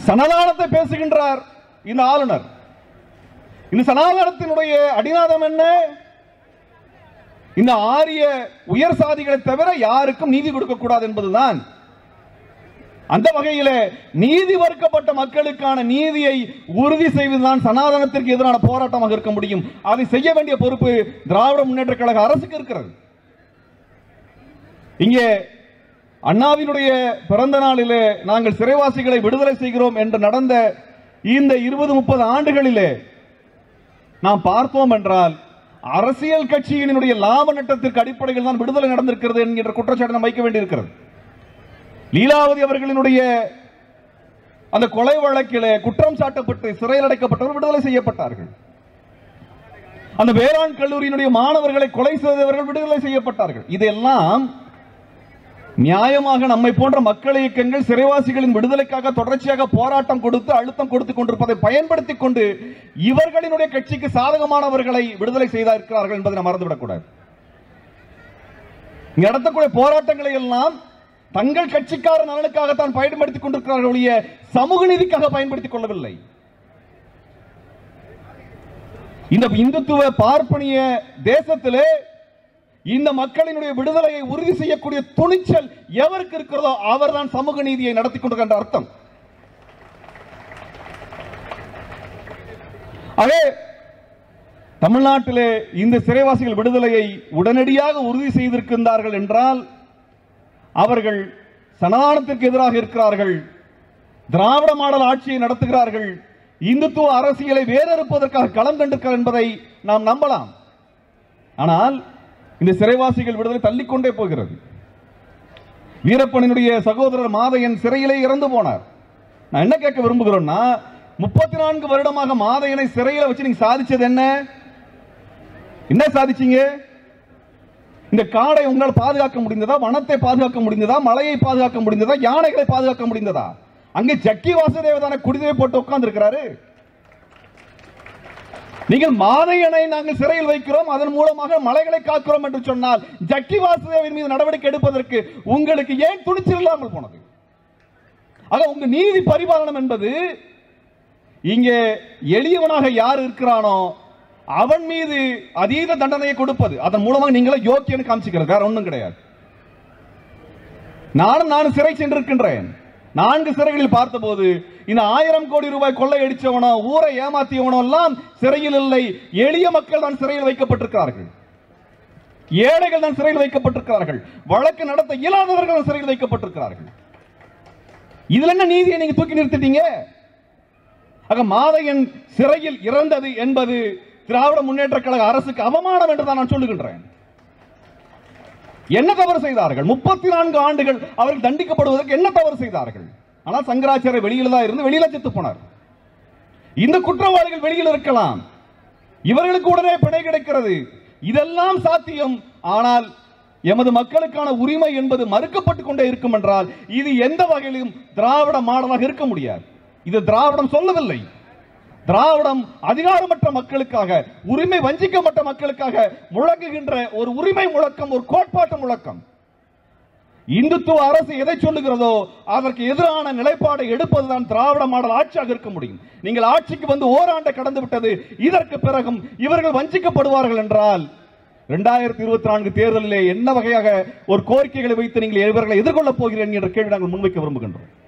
சனாதானத்தை பேசுகின்றார் இந்த ஆளுநர் இந்த சனாதனத்தினுடைய அடிநாதம் என்ன இந்த ஆரிய உயர் சாதிகளை தவிர யாருக்கும் நீதி கொடுக்க கூடாது என்பதுதான் அந்த வகையில நீதி மறுக்கப்பட்ட மக்களுக்கான நீதியை உறுதி செய்வதுதான் சனாதனத்திற்கு எதிரான போராட்டமாக இருக்க முடியும் அதை செய்ய வேண்டிய பொறுப்பு திராவிட முன்னேற்ற கழக அரசுக்கு இருக்கிறது இங்கே அண்ணாவினுடைய பிறந்த நாளிலே நாங்கள் சிறைவாசிகளை விடுதலை செய்கிறோம் என்று நடந்த இந்த இருபது முப்பது ஆண்டுகளிலே நாம் பார்த்தோம் என்றால் அரசியல் கட்சியினுடைய லாப நட்டத்திற்கு அடிப்படையில் தான் விடுதலை நடந்திருக்கிறது என்கின்ற குற்றச்சாட்டு நாம் வைக்க வேண்டியிருக்கிறது லீலாவதி அவர்களினுடைய அந்த கொலை வழக்கிலே குற்றம் சாட்டப்பட்டு சிறையில் அடைக்கப்பட்டவர் விடுதலை செய்யப்பட்டார்கள் அந்த வேளாண் கல்லூரியினுடைய மாணவர்களை கொலை செய்தவர்கள் விடுதலை செய்யப்பட்டார்கள் இதெல்லாம் நியாயமாக நம்மை போன்ற மக்கள் இயக்கங்கள் சிறைவாசிகளின் விடுதலைக்காக தொடர்ச்சியாக போராட்டம் கொடுத்து அழுத்தம் கொடுத்துக் கொண்டிருப்பதை பயன்படுத்திக் கொண்டு இவர்களினுடைய கட்சிக்கு சாதகமானவர்களை விடுதலை செய்திருக்கிறார்கள் என்பதை நாம் மறந்துவிடக்கூடாது இங்க நடத்தக்கூடிய போராட்டங்களை எல்லாம் தங்கள் கட்சிக்கார நலனுக்காகத்தான் பயன்படுத்திக் கொண்டிருக்கிறார்கள் ஒழிய சமூக நீதிக்காக பயன்படுத்திக் கொள்ளவில்லை இந்த இந்துத்துவ பார்ப்பனிய தேசத்திலே இந்த மக்களினுடைய விடுதலையை உறுதி செய்யக்கூடிய துணிச்சல் எவருக்கு இருக்கிறதோ அவர்தான் சமூக நீதியை நடத்தி கொண்டிருக்கின்ற அர்த்தம் அதே தமிழ்நாட்டிலே இந்த சிறைவாசிகள் விடுதலையை உடனடியாக உறுதி செய்திருக்கின்றார்கள் என்றால் அவர்கள் சனாதனத்திற்கு எதிராக இருக்கிறார்கள் திராவிட மாடல் ஆட்சியை நடத்துகிறார்கள் இந்துத்துவ அரசியலை வேறறுப்பதற்காக களம் கண்டிருக்கிறார் என்பதை நாம் நம்பலாம் ஆனால் இந்த சிறைவாசிகள் விடுதலை தள்ளிக்கொண்டே போகிறது வீரப்பனினுடைய சகோதரர் மாதையன் சிறையிலே இறந்து போனார் நான் என்ன கேட்க விரும்புகிறேன்னா முப்பத்தி நான்கு வருடமாக மாதையனை சிறையில வச்சு நீங்க சாதிச்சது என்ன என்ன சாதிச்சீங்க இந்த காடை உங்களால் பாதுகாக்க முடிந்ததா வனத்தை பாதுகாக்க முடிந்ததா மலையை பாதுகாக்க முடிந்ததா யானைகளை பாதுகாக்க முடிந்ததா அங்கே ஜக்கி வாசுதேவதான குடிதை போட்டு உட்கார்ந்து இருக்கிறாரு நீங்கள் மாதையனை நாங்கள் சிறையில் வைக்கிறோம் அதன் மூலமாக மலைகளை காக்கிறோம் என்று சொன்னால் ஜக்கி வாசுதேவன் மீது நடவடிக்கை எடுப்பதற்கு உங்களுக்கு ஏன் துணிச்சல் இல்லாமல் போனது ஆக உங்க நீதி பரிபாலனம் என்பது இங்கே எளியவனாக யார் இருக்கிறானோ அவன் மீது அதீத தண்டனையை கொடுப்பது அதன் மூலமாக நீங்களே யோக்கியன்னு காமிச்சுக்கிறது வேற ஒண்ணும் கிடையாது நானும் நானும் சிறை சென்றிருக்கின்றேன் நான்கு சிறைகளில் பார்த்தபோது இந்த ஆயிரம் கோடி ரூபாய் கொள்ளை அடிச்சவனோ ஊரை ஏமாத்தியவனோ எல்லாம் சிறையில் இல்லை எளிய மக்கள் தான் சிறையில் வைக்கப்பட்டிருக்கிறார்கள் ஏழைகள் தான் சிறையில் வைக்கப்பட்டிருக்கிறார்கள் வழக்கு நடத்த இயலாதவர்கள் தான் சிறையில் வைக்கப்பட்டிருக்கிறார்கள் இதுல என்ன நீதியை நீங்க தூக்கி நிறுத்திட்டீங்க ஆக மாதையன் சிறையில் இறந்தது என்பது திராவிட முன்னேற்ற கழக அரசுக்கு அவமானம் என்று தான் நான் சொல்லுகின்றேன் என்ன தவறு செய்தார்கள் முப்பத்தி நான்கு ஆண்டுகள் அவர்கள் தண்டிக்கப்படுவதற்கு என்ன தவறு செய்தார்கள் ஆனால் சங்கராச்சாரிய வெளியில தான் இருந்து வெளியில செத்து போனார் இந்த குற்றவாளிகள் வெளியில் இருக்கலாம் இவர்களுக்கு உடனே பிணை கிடைக்கிறது இதெல்லாம் சாத்தியம் ஆனால் எமது மக்களுக்கான உரிமை என்பது மறுக்கப்பட்டுக் கொண்டே இருக்கும் என்றால் இது எந்த வகையிலும் திராவிட மாடலாக இருக்க முடியாது இது திராவிடம் சொல்லவில்லை திராவிடம் அதிகாரமற்ற மக்களுக்காக உரிமை வஞ்சிக்கப்பட்ட மக்களுக்காக முழங்குகின்ற ஒரு உரிமை முழக்கம் ஒரு கோட்பாட்டு முழக்கம் இந்துத்துவ அரசு எதை சொல்லுகிறதோ அதற்கு எதிரான நிலைப்பாடை எடுப்பதுதான் திராவிட மாடல் ஆட்சியாக இருக்க முடியும் நீங்கள் ஆட்சிக்கு வந்து ஓராண்டை கடந்து விட்டது இதற்கு பிறகும் இவர்கள் வஞ்சிக்கப்படுவார்கள் என்றால் இரண்டாயிரத்தி இருபத்தி நான்கு தேர்தலிலே என்ன வகையாக ஒரு கோரிக்கைகளை வைத்து நீங்கள் இவர்களை எதிர்கொள்ளப் போகிறீர்கள் என்ற கேள்வி நாங்கள் முன்வைக்க விரும்புகின்றோம்